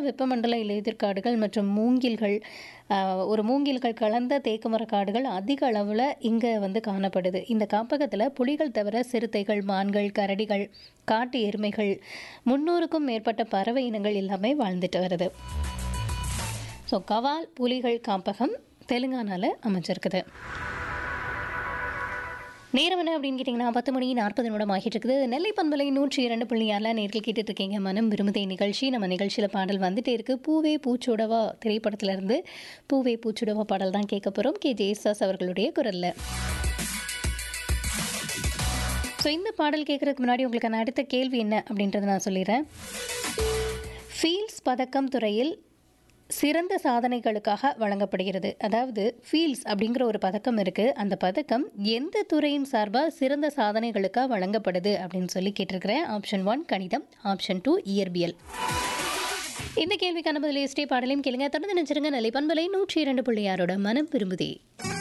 வெப்பமண்டல இலையுதிர் மற்றும் மூங்கில்கள் ஆஹ், ஒரு மூங்கில்கள் கலந்த தேக்குமர காடுகள் அதிக அளவில் இங்கே வந்து காணப்படுது இந்த காப்பகத்தில் புலிகள் தவிர சிறுத்தைகள் மான்கள் கரடிகள் காட்டு எருமைகள் முன்னூறுக்கும் மேற்பட்ட பறவை இனங்கள் எல்லாமே வாழ்ந்துட்டு வருது ஸோ கவால் புலிகள் காப்பகம் தெலுங்கானாவில் அமைஞ்சிருக்குது நேரம் என்ன அப்படின்னு கேட்டிங்கன்னா பத்து மணி நாற்பது நிமிடம் ஆகிட்டு இருக்குது நெல்லை பண்பலை நூற்றி இரண்டு புள்ளி ஆறில் நேர்கள் கேட்டுட்டு இருக்கீங்க மனம் விரும்புதே நிகழ்ச்சி நம்ம நிகழ்ச்சியில் பாடல் வந்துட்டே இருக்கு பூவே பூச்சுடவா திரைப்படத்துல இருந்து பூவே பூச்சுடவா பாடல் தான் கேட்க போகிறோம் கே ஜெயசாஸ் அவர்களுடைய குரலில் ஸோ இந்த பாடல் கேட்குறதுக்கு முன்னாடி உங்களுக்கான அடுத்த கேள்வி என்ன அப்படின்றத நான் சொல்லிடுறேன் ஃபீல்ட்ஸ் பதக்கம் துறையில் சிறந்த சாதனைகளுக்காக வழங்கப்படுகிறது அதாவது ஃபீல்ட்ஸ் அப்படிங்கிற ஒரு பதக்கம் இருக்குது அந்த பதக்கம் எந்த துறையின் சார்பாக சிறந்த சாதனைகளுக்காக வழங்கப்படுது அப்படின்னு சொல்லி கேட்டிருக்கிறேன் ஆப்ஷன் ஒன் கணிதம் ஆப்ஷன் டூ இயற்பியல் இந்த கேள்விக்கான பதில் எஸ்டே பாடலையும் கேளுங்க தொடர்ந்து நினைச்சிருங்க நிலை பண்பலை நூற்றி இரண்டு புள்ளியாரோட மனம் விரும்புதே